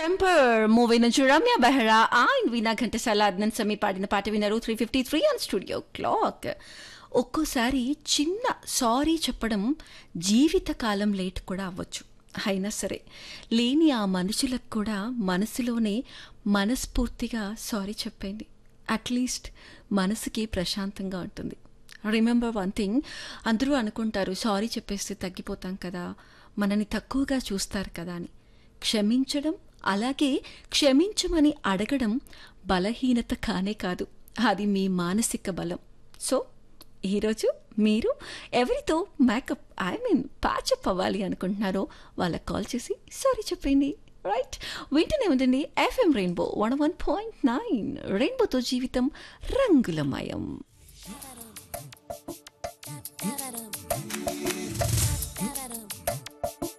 temper movie నుంచి Ramya Behra and Veena Ghantasala Adnan Sami పాడిన పాట విన్నారు three fifty three on studio clock ఒక్కోసారి చిన్న సారీ చెప్పడం జీవితకాలం లేట్ కూడా అవ్వచ్చు అయినా సరే లేని ఆ మనుషులకు కూడా మనసులోనే మనస్ఫూర్తిగా సారీ చెప్పండి అట్లీస్ట్ మనసుకి ప్రశాంతంగా ఉంటుంది రిమెంబర్ వన్ థింగ్ అందరూ అనుకుంటారు సారీ చెప్పేస్తే తగ్గిపోతాం కదా మనని తక్కువగా చూస్తారు కదా అని క్షమించడం అలాగే క్షమించమని అడగడం బలహీనత కానే కాదు అది మీ మానసిక బలం సో ఈరోజు మీరు ఎవరితో మేకప్ ఐ మీన్ ప్యాచప్ అవ్వాలి అనుకుంటున్నారో వాళ్ళకి కాల్ చేసి సారీ చెప్పండి రైట్ వింటూనే ఉండండి FM rainbow one one point nine రెయిన్బోతో జీవితం రంగులమయం